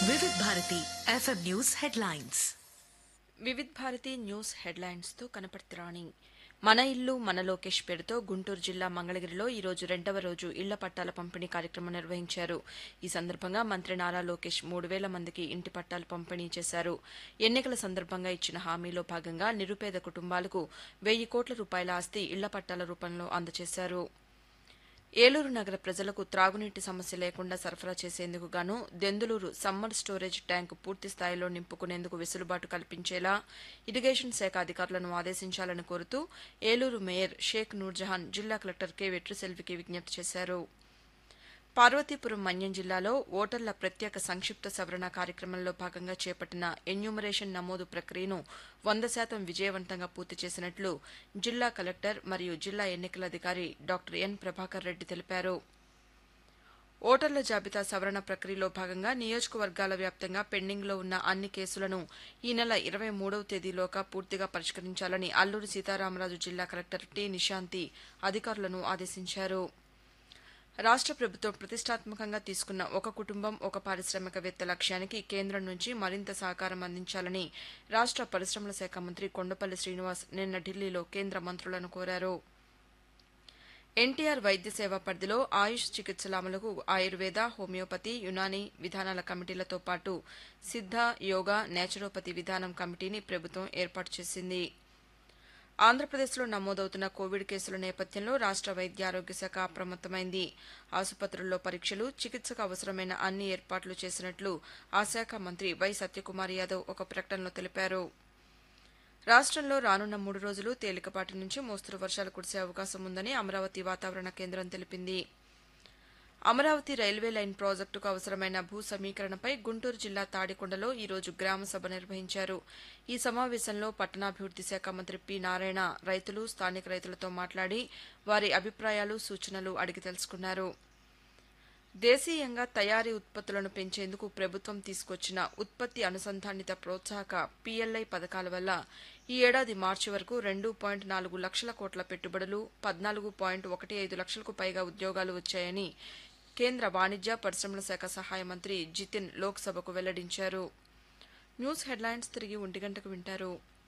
వివిధ Bharati FM news headlines Vividh Bharati news హెడ్లైన్స్తో కనపడుతురాణి మన ఇల్లు మన లోకేష్ పేరుతో గుంటూరు జిల్లా మంగళగిరిలో ఈ రోజు రెండవ రోజు ఇళ్ల పట్టాల పంపిణీ కార్యక్రమం నిర్వహించారు ఈ సందర్భంగా మంత్రి నారా లోకేష్ మూడు వేల మందికి ఇంటి పట్టాలు పంపిణీ చేశారు ఎన్నికల సందర్భంగా ఇచ్చిన హామీలో భాగంగా నిరుపేద కుటుంబాలకు వెయ్యి కోట్ల రూపాయల ఆస్తి ఇళ్ల పట్టాల రూపంలో అందజేశారు ఏలూరు నగర ప్రజలకు త్రాగునీటి సమస్య లేకుండా సరఫరా చేసేందుకు గాను దెందులూరు సమ్మర్ స్టోరేజ్ ట్యాంకు పూర్తి స్థాయిలో నింపుకునేందుకు వెసులుబాటు కల్పించేలా ఇరిగేషన్ శాఖ అధికారులను ఆదేశించాలని కోరుతూ ఏలూరు మేయర్ షేక్ నూర్జహాన్ జిల్లా కలెక్టర్ కె వెట్రిసెల్వికి విజ్ఞప్తి చేశారు పార్వతీపురం మన్యం జిల్లాలో ఓటర్ల ప్రత్యేక సంక్షిప్త సవరణ కార్యక్రమంలో భాగంగా చేపట్టిన ఎన్యూమరేషన్ నమోదు ప్రక్రియను వంద శాతం విజయవంతంగా పూర్తి చేసినట్లు జిల్లా కలెక్టర్ మరియు జిల్లా ఎన్నికల అధికారి డాక్టర్ ఎన్ ప్రభాకర్ రెడ్డి తెలిపారు ఓటర్ల జాబితా సవరణ ప్రక్రియలో భాగంగా నియోజకవర్గాల వ్యాప్తంగా పెండింగ్లో ఉన్న అన్ని కేసులను ఈ నెల ఇరవై మూడవ తేదీలోగా పూర్తిగా పరిష్కరించాలని అల్లూరి సీతారామరాజు జిల్లా కలెక్టర్ టి నిశాంతి అధికారులను ఆదేశించారు రాష్ట్ర ప్రభుత్వం ప్రతిష్టాత్మకంగా తీసుకున్న ఒక కుటుంబం ఒక పారిశ్రామికవేత్త లక్ష్యానికి కేంద్రం నుంచి మరింత సహకారం అందించాలని రాష్ట్ర పరిశ్రమల శాఖ మంత్రి కొండపల్లి శ్రీనివాస్ నిన్న ఢిల్లీలో కేంద్ర మంత్రులను కోరారు ఎన్టీఆర్ వైద్య సేవ పరిధిలో ఆయుష్ చికిత్సల అమలుకు ఆయుర్వేద హోమియోపతి యునాని విధానాల కమిటీలతో పాటు సిద్ధ యోగా నేచురోపతి విధానం కమిటీని ప్రభుత్వం ఏర్పాటు చేసింది ఆంధ్రప్రదేశ్లో నమోదవుతున్న కోవిడ్ కేసుల నేపథ్యంలో రాష్ట్ర వైద్య ఆరోగ్య శాఖ అప్రమత్తమైంది ఆసుపత్రుల్లో పరీక్షలు చికిత్సకు అవసరమైన అన్ని ఏర్పాట్లు చేసినట్లు ఆ శాఖ మంత్రి వై సత్యకుమార్ యాదవ్ ఒక ప్రకటనలో తెలిపారు రాష్ట్రంలో రానున్న మూడు రోజులు తేలికపాటి నుంచి మోస్తరు వర్షాలు కురిసే అవకాశం ఉందని అమరావతి వాతావరణ కేంద్రం తెలిపింది అమరావతి రైల్వే లైన్ ప్రాజెక్టుకు అవసరమైన భూ సమీకరణపై గుంటూరు జిల్లా తాడికొండలో ఈ రోజు గ్రామ సభ నిర్వహించారు ఈ సమావేశంలో పట్టణాభివృద్ది శాఖ మంత్రి పి నారాయణ రైతులు స్థానిక రైతులతో మాట్లాడి వారి అభిప్రాయాలు సూచనలు అడిగి తెలుసుకున్నారు దేశీయంగా తయారీ ఉత్పత్తులను పెంచేందుకు ప్రభుత్వం తీసుకొచ్చిన ఉత్పత్తి అనుసంధానిత ప్రోత్సాహక పీఎల్ఐ పథకాల వల్ల ఈ ఏడాది మార్చి వరకు రెండు పాయింట్ నాలుగు లక్షల కోట్ల పెట్టుబడులు పద్నాలుగు పాయింట్ ఒకటి ఐదు లక్షలకు పైగా ఉద్యోగాలు వచ్చాయని కేంద్ర వాణిజ్య పరిశ్రమల శాఖ సహాయ మంత్రి జితిన్ లోక్సభకు వెల్లడించారు న్యూస్ హెడ్లైన్స్ తిరిగి ఒంటి గంటకు వింటారు